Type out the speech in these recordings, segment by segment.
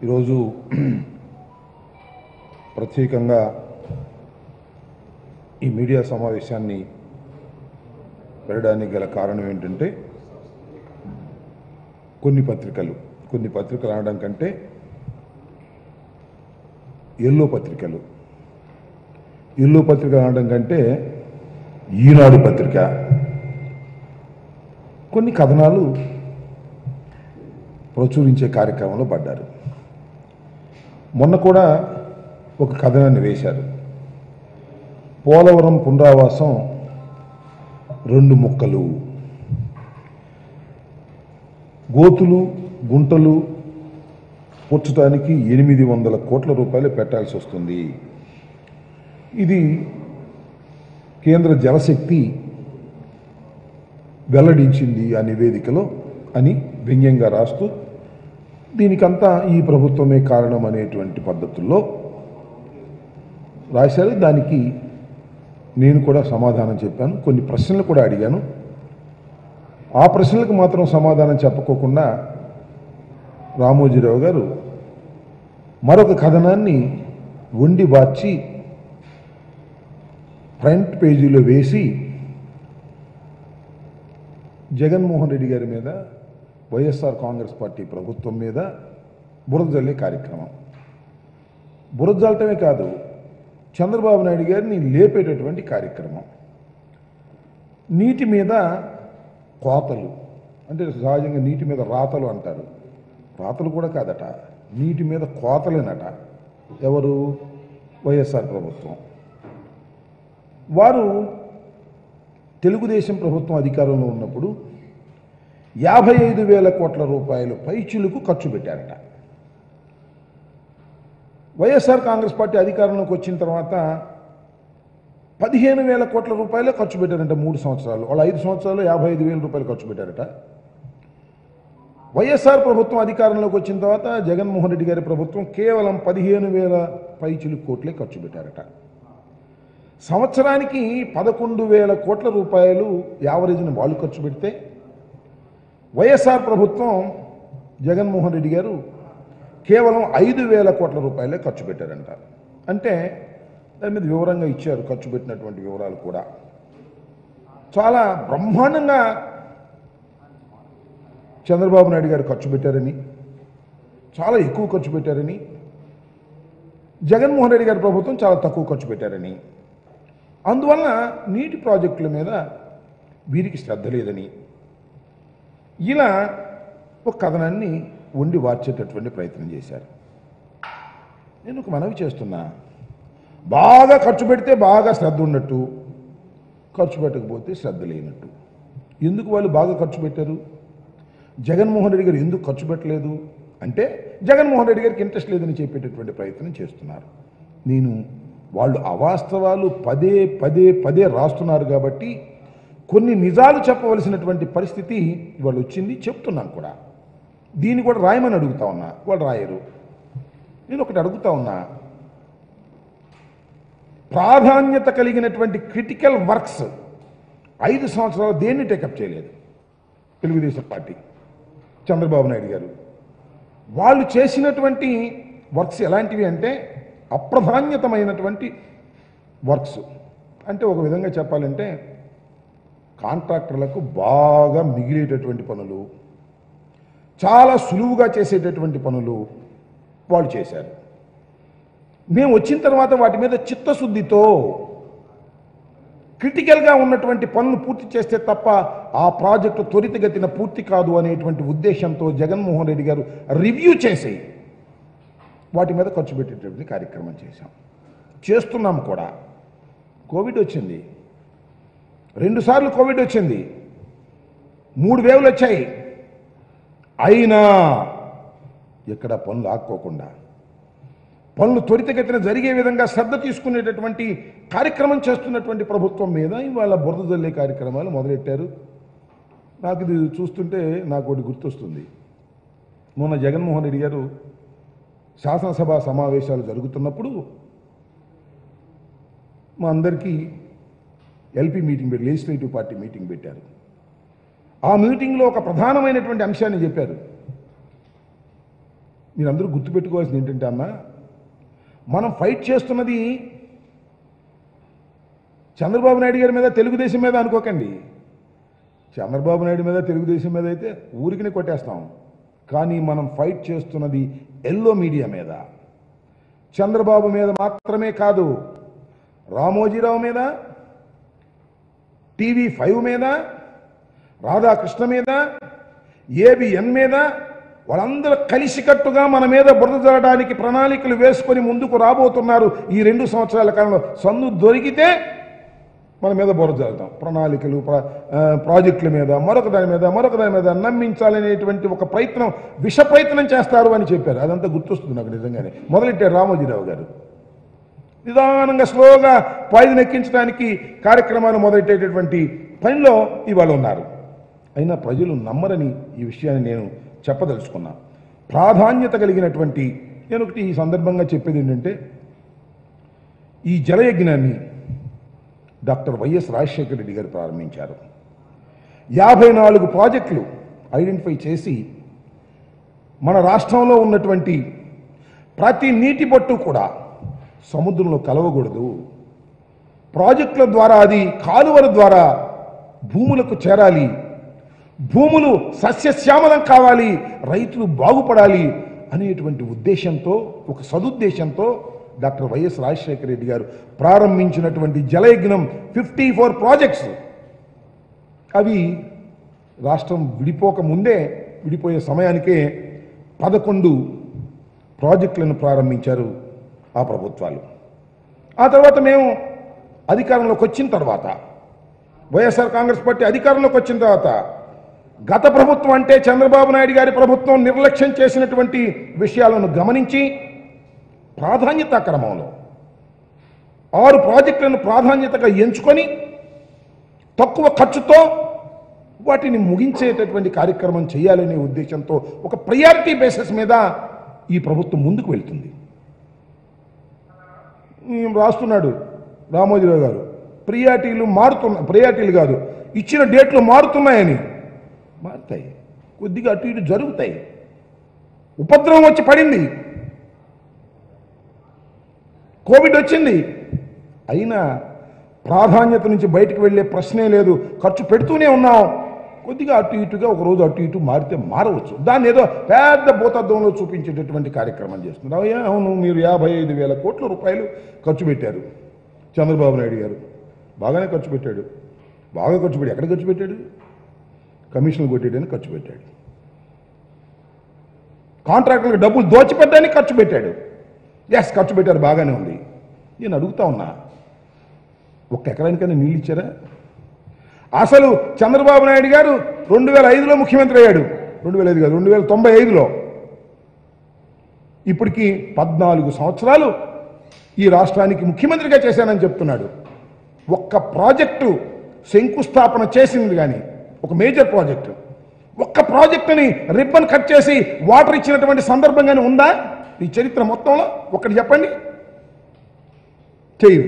ఈరోజు ప్రత్యేకంగా ఈ మీడియా సమావేశాన్ని పెట్టడానికి గల కారణం ఏంటంటే కొన్ని పత్రికలు కొన్ని పత్రికలు అనడం కంటే ఎల్లో పత్రికలు ఎల్లో పత్రిక అనడం కంటే ఈనాడు పత్రిక కొన్ని కథనాలు ప్రచురించే కార్యక్రమంలో పడ్డారు మొన్న కూడా ఒక కథనాన్ని వేశారు పోలవరం పునరావాసం రెండు ముక్కలు గోతులు గుంటలు పుచ్చటానికి ఎనిమిది వందల కోట్ల రూపాయలు పెట్టాల్సి వస్తుంది ఇది కేంద్ర జలశక్తి వెల్లడించింది ఆ నివేదికలో అని వ్యంగ్యంగా రాస్తూ దీనికంతా ఈ ప్రభుత్వమే కారణం అనేటువంటి పద్ధతుల్లో రాశారు దానికి నేను కూడా సమాధానం చెప్పాను కొన్ని ప్రశ్నలు కూడా అడిగాను ఆ ప్రశ్నలకు మాత్రం సమాధానం చెప్పకోకుండా రామోజీరావు గారు మరొక కథనాన్ని వండి బార్చి ఫ్రంట్ పేజీలో వేసి జగన్మోహన్ రెడ్డి గారి మీద వైఎస్ఆర్ కాంగ్రెస్ పార్టీ ప్రభుత్వం మీద బురద జల్లే కార్యక్రమం బురద జల్లటమే కాదు చంద్రబాబు నాయుడు గారిని లేపేటటువంటి కార్యక్రమం నీటి మీద కోతలు అంటే సహజంగా నీటి మీద రాతలు అంటారు రాతలు కూడా కాదట నీటి మీద కోతలేనట ఎవరు వైఎస్ఆర్ ప్రభుత్వం వారు తెలుగుదేశం ప్రభుత్వం అధికారంలో ఉన్నప్పుడు యాభై ఐదు వేల కోట్ల రూపాయలు పైచులకు ఖర్చు పెట్టారట వైఎస్ఆర్ కాంగ్రెస్ పార్టీ అధికారంలోకి వచ్చిన తర్వాత పదిహేను వేల కోట్ల రూపాయలే ఖర్చు పెట్టారంట మూడు సంవత్సరాలు వాళ్ళు ఐదు సంవత్సరాలు యాభై ఐదు వేల రూపాయలు ఖర్చు పెట్టారట వైఎస్ఆర్ ప్రభుత్వం అధికారంలోకి వచ్చిన తర్వాత జగన్మోహన్ రెడ్డి గారి ప్రభుత్వం కేవలం పదిహేను వేల పైచులు కోట్లే ఖర్చు పెట్టారట సంవత్సరానికి పదకొండు వేల కోట్ల రూపాయలు యావరేజ్ని వాళ్ళు ఖర్చు పెడితే వైఎస్ఆర్ ప్రభుత్వం జగన్మోహన్ రెడ్డి గారు కేవలం ఐదు వేల కోట్ల రూపాయలే ఖర్చు పెట్టారంట అంటే దాని మీద వివరంగా ఇచ్చారు ఖర్చు పెట్టినటువంటి వివరాలు కూడా చాలా బ్రహ్మాండంగా చంద్రబాబు నాయుడు గారు ఖర్చు పెట్టారని చాలా ఎక్కువ ఖర్చు పెట్టారని జగన్మోహన్ రెడ్డి గారి ప్రభుత్వం చాలా తక్కువ ఖర్చు పెట్టారని అందువలన నీటి ప్రాజెక్టుల మీద వీరికి శ్రద్ధ లేదని ఇలా ఒక కథనాన్ని వండి వార్చేటటువంటి ప్రయత్నం చేశారు నేను ఒక మనవి చేస్తున్నా బాగా ఖర్చు పెడితే బాగా శ్రద్ధ ఉన్నట్టు ఖర్చు పెట్టకపోతే శ్రద్ధ లేనట్టు ఎందుకు వాళ్ళు బాగా ఖర్చు పెట్టారు జగన్మోహన్ రెడ్డి గారు ఎందుకు ఖర్చు పెట్టలేదు అంటే జగన్మోహన్ రెడ్డి గారికి ఇంట్రెస్ట్ లేదని చెప్పేటటువంటి ప్రయత్నం చేస్తున్నారు నేను వాళ్ళు అవాస్తవాలు పదే పదే పదే రాస్తున్నారు కాబట్టి కొన్ని నిజాలు చెప్పవలసినటువంటి పరిస్థితి వాళ్ళు వచ్చింది చెప్తున్నాను కూడా దీన్ని కూడా రాయమని అడుగుతా ఉన్నా వాళ్ళు రాయరు నేను ఒకటి అడుగుతా ఉన్నా ప్రాధాన్యత కలిగినటువంటి క్రిటికల్ వర్క్స్ ఐదు సంవత్సరాలు దేన్ని టేకప్ చేయలేదు తెలుగుదేశం పార్టీ చంద్రబాబు నాయుడు గారు వాళ్ళు చేసినటువంటి వర్క్స్ ఎలాంటివి అంటే అప్రధాన్యతమైనటువంటి వర్క్స్ అంటే ఒక విధంగా చెప్పాలంటే కాంట్రాక్టర్లకు బాగా మిగిలేటటువంటి పనులు చాలా సులువుగా చేసేటటువంటి పనులు వాళ్ళు చేశారు మేము వచ్చిన తర్వాత వాటి మీద చిత్తశుద్ధితో క్రిటికల్గా ఉన్నటువంటి పనులు పూర్తి చేస్తే తప్ప ఆ ప్రాజెక్టు త్వరితగతిన పూర్తి కాదు అనేటువంటి ఉద్దేశంతో జగన్మోహన్ రెడ్డి గారు రివ్యూ చేసి వాటి మీద ఖర్చు పెట్టేటటువంటి కార్యక్రమం చేశాం చేస్తున్నాం కూడా కోవిడ్ వచ్చింది రెండుసార్లు కోవిడ్ వచ్చింది మూడు వేవులు వచ్చాయి అయినా ఎక్కడ పనులు ఆక్కోకుండా పనులు త్వరితగతిన జరిగే విధంగా శ్రద్ధ తీసుకునేటటువంటి కార్యక్రమం చేస్తున్నటువంటి ప్రభుత్వం మీద ఇవాళ బురద జల్లే కార్యక్రమాలు మొదలెట్టారు నాకు ఇది చూస్తుంటే నాకు ఒకటి గుర్తొస్తుంది మొన్న జగన్మోహన్ రెడ్డి గారు శాసనసభ సమావేశాలు జరుగుతున్నప్పుడు మా అందరికీ ఎల్పీ మీటింగ్ పెట్టి లెజిస్లేటివ్ పార్టీ మీటింగ్ పెట్టారు ఆ మీటింగ్లో ఒక ప్రధానమైనటువంటి అంశాన్ని చెప్పారు మీరందరూ గుర్తుపెట్టుకోవాల్సింది ఏంటంటే అన్న మనం ఫైట్ చేస్తున్నది చంద్రబాబు నాయుడు గారి మీద తెలుగుదేశం మీద అనుకోకండి చంద్రబాబు నాయుడు మీద తెలుగుదేశం మీద అయితే ఊరికినే కొట్టేస్తాం కానీ మనం ఫైట్ చేస్తున్నది ఎల్లో మీడియా మీద చంద్రబాబు మీద మాత్రమే కాదు రామోజీరావు మీద టీవీ ఫైవ్ మీద రాధాకృష్ణ మీద ఏబిఎన్ మీద వాళ్ళందరూ కలిసికట్టుగా మన మీద బురద జరగడానికి ప్రణాళికలు వేసుకొని ముందుకు రాబోతున్నారు ఈ రెండు సంవత్సరాల కాలంలో సందు దొరికితే మన మీద బురద జరుగుతాం ప్రణాళికలు ప్ర- ఆ, ప్రాజెక్టుల మీద మరొక దాని మీద మరొక దాని మీద నమ్మించాలనేటువంటి ఒక ప్రయత్నం విష ప్రయత్నం చేస్తారు అని చెప్పారు అదంతా గుర్తొస్తుంది నాకు నిజంగానే మొదలెట్టారు రామోజీరావు గారు నిదానంగా స్లోగా పాయిజన్ ఎక్కించడానికి కార్యక్రమాలు మొదలెట్టేటటువంటి పనిలో ఇవాళ ఉన్నారు అయినా ప్రజలు నమ్మరని ఈ విషయాన్ని నేను చెప్పదలుచుకున్నా ప్రాధాన్యత కలిగినటువంటి నేను ఒకటి ఈ సందర్భంగా చెప్పేది ఏంటంటే ఈ జలయజ్ఞాన్ని డాక్టర్ వైఎస్ రాజశేఖర రెడ్డి గారు ప్రారంభించారు యాభై నాలుగు ప్రాజెక్టులు ఐడెంటిఫై చేసి మన రాష్ట్రంలో ఉన్నటువంటి ప్రతి నీటి బొట్టు కూడా సముద్రంలో కలవకూడదు ప్రాజెక్టుల ద్వారా అది కాలువల ద్వారా భూములకు చేరాలి భూములు సస్యశ్యామలం కావాలి రైతులు బాగుపడాలి అనేటువంటి ఉద్దేశంతో ఒక సదుద్దేశంతో డాక్టర్ వైఎస్ రాజశేఖర రెడ్డి గారు ప్రారంభించినటువంటి జలయజ్ఞం ఫిఫ్టీ ఫోర్ ప్రాజెక్ట్స్ అవి రాష్ట్రం విడిపోక ముందే విడిపోయే సమయానికే పదకొండు ప్రాజెక్టులను ప్రారంభించారు ఆ ప్రభుత్వాలు ఆ తర్వాత మేము అధికారంలోకి వచ్చిన తర్వాత వైఎస్ఆర్ కాంగ్రెస్ పార్టీ అధికారంలోకి వచ్చిన తర్వాత గత ప్రభుత్వం అంటే చంద్రబాబు నాయుడు గారి ప్రభుత్వం నిర్లక్ష్యం చేసినటువంటి విషయాలను గమనించి ప్రాధాన్యతా క్రమంలో ఆరు ప్రాజెక్టులను ప్రాధాన్యతగా ఎంచుకొని తక్కువ ఖర్చుతో వాటిని ముగించేటటువంటి కార్యక్రమం చేయాలనే ఉద్దేశంతో ఒక ప్రయారిటీ బేసిస్ మీద ఈ ప్రభుత్వం ముందుకు వెళ్తుంది ఈయన రాస్తున్నాడు రామోజీరావు గారు ప్రియారిటీలు మారుతున్న ప్రియారిటీలు కాదు ఇచ్చిన డేట్లు మారుతున్నాయని మారుతాయి కొద్దిగా అటు ఇటు జరుగుతాయి ఉపద్రవం వచ్చి పడింది కోవిడ్ వచ్చింది అయినా ప్రాధాన్యత నుంచి బయటకు వెళ్ళే ప్రశ్నే లేదు ఖర్చు పెడుతూనే ఉన్నాం కొద్దిగా అటు ఇటుగా ఒక రోజు అటు ఇటు మారితే మారవచ్చు దాన్ని ఏదో పెద్ద భూతత్వంలో చూపించేటటువంటి కార్యక్రమం చేస్తున్నారు అయ్యా అవును మీరు యాభై ఐదు వేల కోట్ల రూపాయలు ఖర్చు పెట్టారు చంద్రబాబు నాయుడు గారు బాగానే ఖర్చు పెట్టాడు బాగా ఖర్చు పెట్టి ఎక్కడ ఖర్చు పెట్టాడు కమిషన్లు కొట్టేయడానికి ఖర్చు పెట్టాడు కాంట్రాక్టులకు డబ్బులు దోచిపెట్టడానికి ఖర్చు పెట్టాడు ఎస్ ఖర్చు పెట్టారు బాగానే ఉంది నేను అడుగుతా ఉన్నా ఒక్క ఎకరానికైనా నీళ్ళు ఇచ్చారా అసలు చంద్రబాబు నాయుడు గారు రెండు వేల ఐదులో ముఖ్యమంత్రి అయ్యాడు రెండు వేల ఐదు కాదు రెండు వేల తొంభై ఐదులో ఇప్పటికి పద్నాలుగు సంవత్సరాలు ఈ రాష్ట్రానికి ముఖ్యమంత్రిగా చేశానని చెప్తున్నాడు ఒక్క ప్రాజెక్టు శంకుస్థాపన చేసింది కానీ ఒక మేజర్ ప్రాజెక్టు ఒక్క ప్రాజెక్టుని రిబ్బన్ కట్ చేసి వాటర్ ఇచ్చినటువంటి సందర్భం కానీ ఉందా ఈ చరిత్ర మొత్తంలో ఒకటి చెప్పండి చేయరు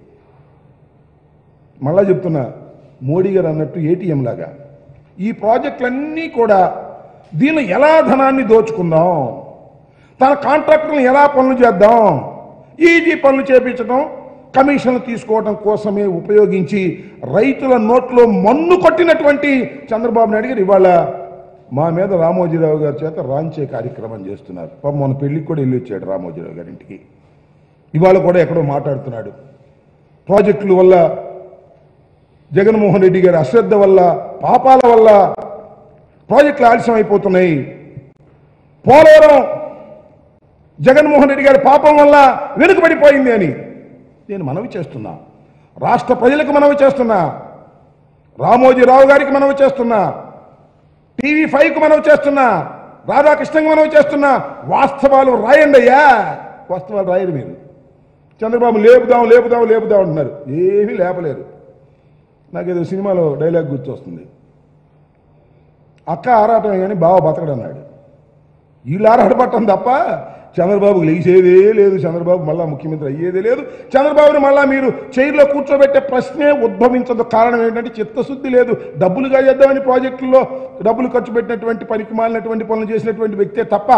మళ్ళా చెప్తున్నా మోడీ గారు అన్నట్టు ఏటీఎం లాగా ఈ ప్రాజెక్టులన్నీ కూడా దీనిలో ఎలా ధనాన్ని దోచుకుందాం తన కాంట్రాక్టర్లను ఎలా పనులు చేద్దాం ఈజీ పనులు చేపించడం కమిషన్లు తీసుకోవడం కోసమే ఉపయోగించి రైతుల నోట్లో మన్ను కొట్టినటువంటి చంద్రబాబు నాయుడు గారు ఇవాళ మా మీద రామోజీరావు గారి చేత రాంచే కార్యక్రమం చేస్తున్నారు పాపం మన పెళ్లికి కూడా వెళ్ళి వచ్చాడు రామోజీరావు గారి ఇంటికి ఇవాళ కూడా ఎక్కడో మాట్లాడుతున్నాడు ప్రాజెక్టుల వల్ల జగన్మోహన్ రెడ్డి గారి అశ్రద్ధ వల్ల పాపాల వల్ల ప్రాజెక్టులు ఆలస్యం అయిపోతున్నాయి పోలవరం జగన్మోహన్ రెడ్డి గారి పాపం వల్ల వెనుకబడిపోయింది అని నేను మనవి చేస్తున్నా రాష్ట్ర ప్రజలకు మనవి చేస్తున్నా రామోజీరావు గారికి మనవి చేస్తున్నా టీవీ ఫైవ్కి మనవి చేస్తున్నా రాధాకృష్ణకి మనవి చేస్తున్నా వాస్తవాలు రాయండి అయ్యా వాస్తవాలు రాయరు మీరు చంద్రబాబు లేపుదాం లేపుదాం లేపుదాం అంటున్నారు ఏమీ లేపలేరు నాకేదో సినిమాలో డైలాగ్ గుర్తొస్తుంది అక్క ఆరాటమే కానీ బావ బతకడు అన్నాడు వీళ్ళు ఆరాటపడటం తప్ప చంద్రబాబుకు లేచేదే లేదు చంద్రబాబు మళ్ళా ముఖ్యమంత్రి అయ్యేదే లేదు చంద్రబాబుని మళ్ళా మీరు చైర్లో కూర్చోబెట్టే ప్రశ్నే ఉద్భవించదు కారణం ఏంటంటే చిత్తశుద్ధి లేదు డబ్బులుగా చేద్దామని ప్రాజెక్టుల్లో డబ్బులు ఖర్చు పెట్టినటువంటి పనికి మాలినటువంటి పనులు చేసినటువంటి వ్యక్తే తప్ప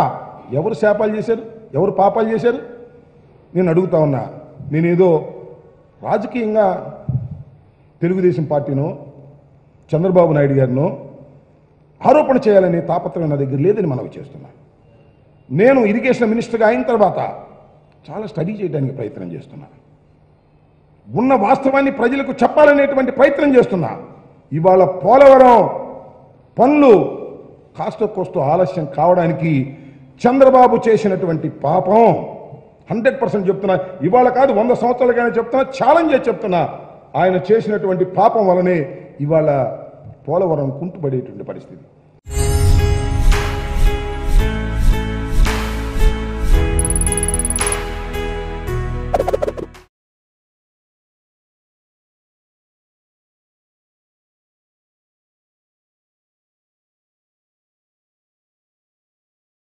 ఎవరు శాపాలు చేశారు ఎవరు పాపాలు చేశారు నేను అడుగుతా ఉన్నా నేనేదో రాజకీయంగా తెలుగుదేశం పార్టీనో చంద్రబాబు నాయుడు గారినో ఆరోపణ చేయాలనే తాపత్రయం నా దగ్గర లేదని మనవి చేస్తున్నా నేను ఇరిగేషన్ మినిస్టర్గా అయిన తర్వాత చాలా స్టడీ చేయడానికి ప్రయత్నం చేస్తున్నా ఉన్న వాస్తవాన్ని ప్రజలకు చెప్పాలనేటువంటి ప్రయత్నం చేస్తున్నా ఇవాళ పోలవరం పనులు కాస్త కోస్త ఆలస్యం కావడానికి చంద్రబాబు చేసినటువంటి పాపం హండ్రెడ్ పర్సెంట్ చెప్తున్నా ఇవాళ కాదు వంద సంవత్సరాలుగానే చెప్తున్నా ఛాలెంజ్ చేసి చెప్తున్నా ఆయన చేసినటువంటి పాపం వలనే ఇవాళ పోలవరం కుంటుపడేటువంటి పరిస్థితి